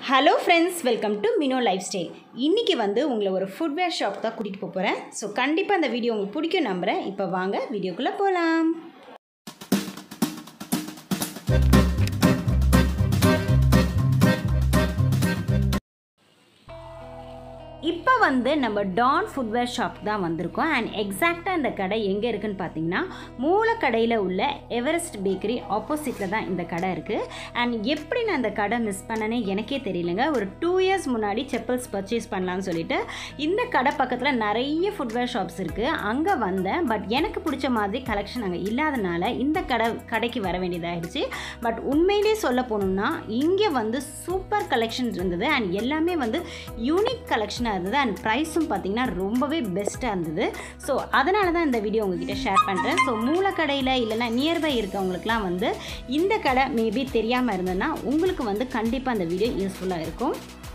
hello friends welcome to Mino lifestyle இன்றைக்கி வந்து உங்களை ஒரு ஃபுட்வேர் ஷாப் தான் கூட்டிகிட்டு போக போகிறேன் ஸோ கண்டிப்பாக அந்த வீடியோ உங்களுக்கு பிடிக்கும் நம்புகிறேன் இப்போ வாங்க வீடியோக்குள்ளே போகலாம் இப்போ வந்து நம்ம டான் ஃபுட்வேர் ஷாப் தான் வந்திருக்கோம் அண்ட் எக்ஸாக்டாக இந்த கடை எங்கே இருக்குன்னு பார்த்தீங்கன்னா மூலக்கடையில் உள்ள எவரெஸ்ட் பேக்கரி ஆப்போசிட்டில் தான் இந்த கடை இருக்குது அண்ட் எப்படி நான் இந்த கடை மிஸ் பண்ணனே எனக்கே தெரியலங்க ஒரு டூ இயர்ஸ் முன்னாடி செப்பல்ஸ் பர்ச்சேஸ் பண்ணலான்னு சொல்லிட்டு இந்த கடை பக்கத்தில் நிறைய ஃபுட்வேர் ஷாப்ஸ் இருக்குது அங்கே வந்தேன் பட் எனக்கு பிடிச்ச மாதிரி கலெக்ஷன் அங்கே இல்லாதனால இந்த கடை கடைக்கு வர வேண்டியதாகிடுச்சு பட் உண்மையிலே சொல்ல போகணும்னா இங்கே வந்து சூப்பர் கலெக்ஷன் இருந்தது அண்ட் எல்லாமே வந்து யூனிக் கலெக்ஷனாக இருந்தது அண்ட் ப்ரைஸும் பார்த்தீங்கன்னா ரொம்பவே பெஸ்ட்டாக இருந்தது ஸோ அதனால தான் இந்த வீடியோ உங்ககிட்ட ஷேர் பண்ணுறேன் ஸோ மூலக்கடையில் இல்லைன்னா நியர்பை இருக்கவங்களுக்குலாம் வந்து இந்த கடை மேபி தெரியாமல் இருந்ததுன்னா உங்களுக்கு வந்து கண்டிப்பாக அந்த வீடியோ யூஸ்ஃபுல்லாக இருக்கும்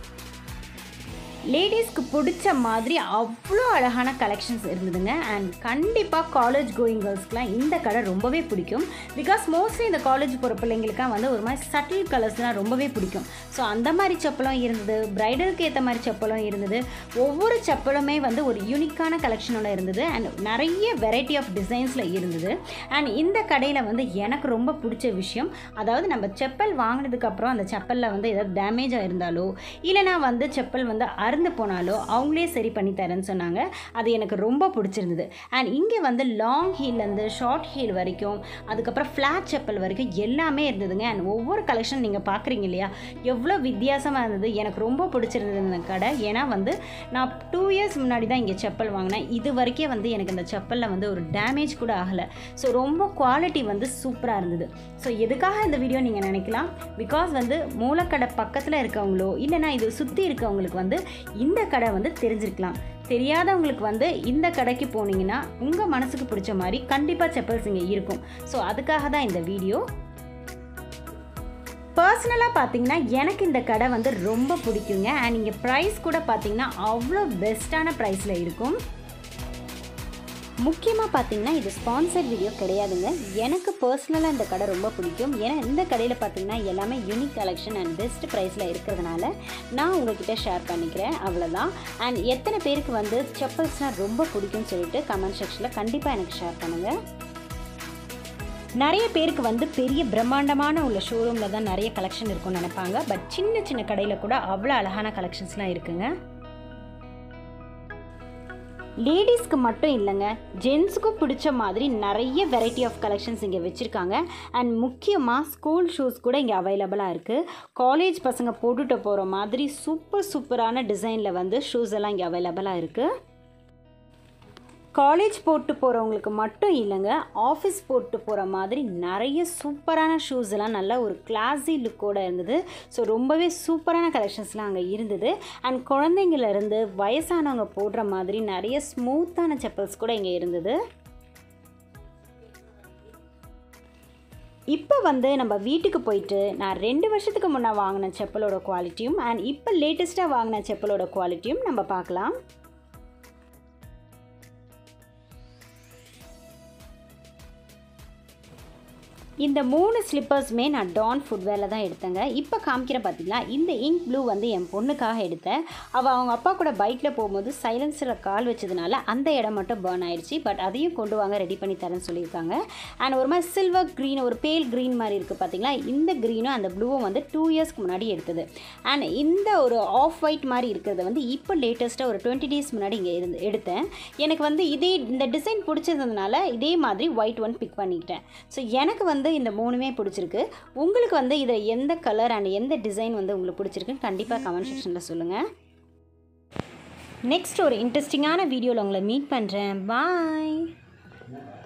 லேடிஸ்க்கு பிடிச்ச மாதிரி அவ்வளோ அழகான கலெக்ஷன்ஸ் இருந்ததுங்க அண்ட் கண்டிப்பாக காலேஜ் கோயிங் கேர்ள்ஸ்க்குலாம் இந்த கடை ரொம்பவே பிடிக்கும் பிகாஸ் மோஸ்ட்லி இந்த காலேஜ் போகிற பிள்ளைங்களுக்குலாம் வந்து ஒரு மாதிரி சட்டில் கலர்ஸ்லாம் ரொம்பவே பிடிக்கும் ஸோ அந்த மாதிரி செப்பலும் இருந்தது ப்ரைடலுக்கு ஏற்ற மாதிரி செப்பலும் இருந்தது ஒவ்வொரு செப்பலுமே வந்து ஒரு யூனிக்கான கலெக்ஷனோட இருந்தது அண்ட் நிறைய வெரைட்டி ஆஃப் டிசைன்ஸில் இருந்தது அண்ட் இந்த கடையில் வந்து எனக்கு ரொம்ப பிடிச்ச விஷயம் அதாவது நம்ம செப்பல் வாங்கினதுக்கப்புறம் அந்த செப்பலில் வந்து ஏதாவது டேமேஜாக இருந்தாலோ இல்லைனா வந்து செப்பல் வந்து அறுந்து போனாலோ அவங்களே சரி பண்ணி தரேன்னு சொன்னாங்க அது எனக்கு ரொம்ப பிடிச்சிருந்தது அண்ட் இங்கே வந்து லாங் ஹீல்லேருந்து ஷார்ட் ஹீல் வரைக்கும் அதுக்கப்புறம் ஃப்ளாட் செப்பல் வரைக்கும் எல்லாமே இருந்ததுங்க அண்ட் ஒவ்வொரு கலெக்ஷன் நீங்கள் பார்க்குறீங்க இல்லையா எவ்வளோ வித்தியாசமாக இருந்தது எனக்கு ரொம்ப பிடிச்சிருந்தது இந்த கடை ஏன்னா வந்து நான் டூ இயர்ஸ் முன்னாடி தான் இங்கே செப்பல் வாங்கினேன் இது வரைக்கும் வந்து எனக்கு இந்த செப்பலில் வந்து ஒரு டேமேஜ் கூட ஆகலை ஸோ ரொம்ப குவாலிட்டி வந்து சூப்பராக இருந்தது ஸோ எதுக்காக இந்த வீடியோ நீங்கள் நினைக்கலாம் பிகாஸ் வந்து மூலக்கடை பக்கத்தில் இருக்கவங்களோ இல்லைனா இது சுற்றி இருக்கவங்களுக்கு வந்து இந்த கடை வந்து தெரிஞ்சிருக்கலாம் தெரியாதவங்களுக்கு வந்து இந்த கடைக்கு போனீங்கன்னா உங்கள் மனசுக்கு பிடிச்ச மாதிரி கண்டிப்பாக செப்பல்ஸ் இங்கே இருக்கும் ஸோ அதுக்காக தான் இந்த வீடியோ பர்சனலாக பார்த்தீங்கன்னா எனக்கு இந்த கடை வந்து ரொம்ப பிடிக்குங்க அண்ட் இங்கே ப்ரைஸ் கூட பார்த்தீங்கன்னா அவ்வளோ பெஸ்ட்டான ப்ரைஸில் இருக்கும் முக்கியமாக பார்த்தீங்கன்னா இது ஸ்பான்சர்ட் வீடியோ கிடையாதுங்க எனக்கு பர்சனலாக இந்த கடை ரொம்ப பிடிக்கும் ஏன்னா இந்த கடையில் பார்த்தீங்கன்னா எல்லாமே யூனிக் கலெக்ஷன் அண்ட் பெஸ்ட் ப்ரைஸில் இருக்கிறதுனால நான் உங்ககிட்ட ஷேர் பண்ணிக்கிறேன் அவ்வளோதான் அண்ட் எத்தனை பேருக்கு வந்து செப்பல்ஸ்னால் ரொம்ப பிடிக்கும்னு சொல்லிட்டு கமெண்ட் செக்ஷனில் கண்டிப்பாக எனக்கு ஷேர் பண்ணுங்கள் நிறைய பேருக்கு வந்து பெரிய பிரம்மாண்டமான உள்ள ஷோரூமில் தான் நிறைய கலெக்ஷன் இருக்கும்னு நினைப்பாங்க பட் சின்ன சின்ன கடையில் கூட அவ்வளோ அழகான கலெக்ஷன்ஸ்லாம் இருக்குங்க லேடிஸ்க்கு மட்டும் இல்லைங்க ஜென்ஸுக்கும் பிடிச்ச மாதிரி நிறைய வெரைட்டி ஆஃப் கலெக்ஷன்ஸ் இங்கே வச்சுருக்காங்க அண்ட் முக்கியமாக ஸ்கூல் ஷூஸ் கூட இங்கே அவைலபிளாக இருக்குது காலேஜ் பசங்க போட்டுட்டு போகிற மாதிரி சூப்பர் சூப்பரான டிசைனில் வந்து ஷூஸ் எல்லாம் இங்கே அவைலபிளாக இருக்குது காலேஜ் போட்டு போகிறவங்களுக்கு மட்டும் இல்லைங்க ஆஃபீஸ் போட்டு போகிற மாதிரி நிறைய சூப்பரான ஷூஸ் எல்லாம் நல்ல ஒரு கிளாஸி லுக்கோடு இருந்தது ஸோ ரொம்பவே சூப்பரான கலெக்ஷன்ஸ்லாம் அங்கே இருந்தது அண்ட் குழந்தைங்கள்லேருந்து வயசானவங்க போடுற மாதிரி நிறைய ஸ்மூத்தான செப்பல்ஸ் கூட இங்கே இருந்தது இப்போ வந்து நம்ம வீட்டுக்கு போயிட்டு நான் ரெண்டு வருஷத்துக்கு முன்னே வாங்கின செப்பலோட குவாலிட்டியும் அண்ட் இப்போ லேட்டஸ்ட்டாக வாங்கின செப்பலோட குவாலிட்டியும் நம்ம பார்க்கலாம் இந்த மூணு ஸ்லிப்பர்ஸுமே நான் டான் ஃபுட்வேரில் தான் எடுத்தேங்க இப்போ காமிக்கிற பார்த்தீங்களா இந்த இங்க் ப்ளூ வந்து என் பொண்ணுக்காக எடுத்தேன் அவள் அவங்க அப்பா கூட பைக்கில் போகும்போது சைலன்ஸில் கால் வச்சதுனால அந்த இடம் மட்டும் பேர்ன் ஆயிடுச்சு பட் அதையும் கொண்டு வாங்க ரெடி பண்ணி தரேன்னு சொல்லியிருக்காங்க அண்ட் ஒரு மாதிரி சில்வர் க்ரீன் ஒரு பேல் க்ரீன் மாதிரி இருக்குது பார்த்தீங்களா இந்த க்ரீனும் அந்த ப்ளூவும் வந்து டூ இயர்ஸ்க்கு முன்னாடி எடுத்தது அண்ட் இந்த ஒரு ஆஃப் ஒயிட் மாதிரி இருக்கிறத வந்து இப்போ லேட்டஸ்ட்டாக ஒரு டுவெண்ட்டி டேஸ் முன்னாடி இங்கே இருந்து எடுத்தேன் எனக்கு வந்து இதே இந்த டிசைன் பிடிச்சதுனால இதே மாதிரி ஒயிட் ஒன் பிக் பண்ணிக்கிட்டேன் ஸோ எனக்கு வந்து வந்து இந்த மூணுமே பிடிச்சிருக்கு உங்களுக்கு வந்து இதில் எந்த கலர் அண்ட் எந்த டிசைன் வந்து உங்களுக்கு பிடிச்சிருக்குன்னு கண்டிப்பாக கமெண்ட் செக்ஷனில் சொல்லுங்கள் நெக்ஸ்ட் ஒரு இன்ட்ரெஸ்டிங்கான வீடியோவில் உங்களை மீட் பண்ணுறேன் பாய்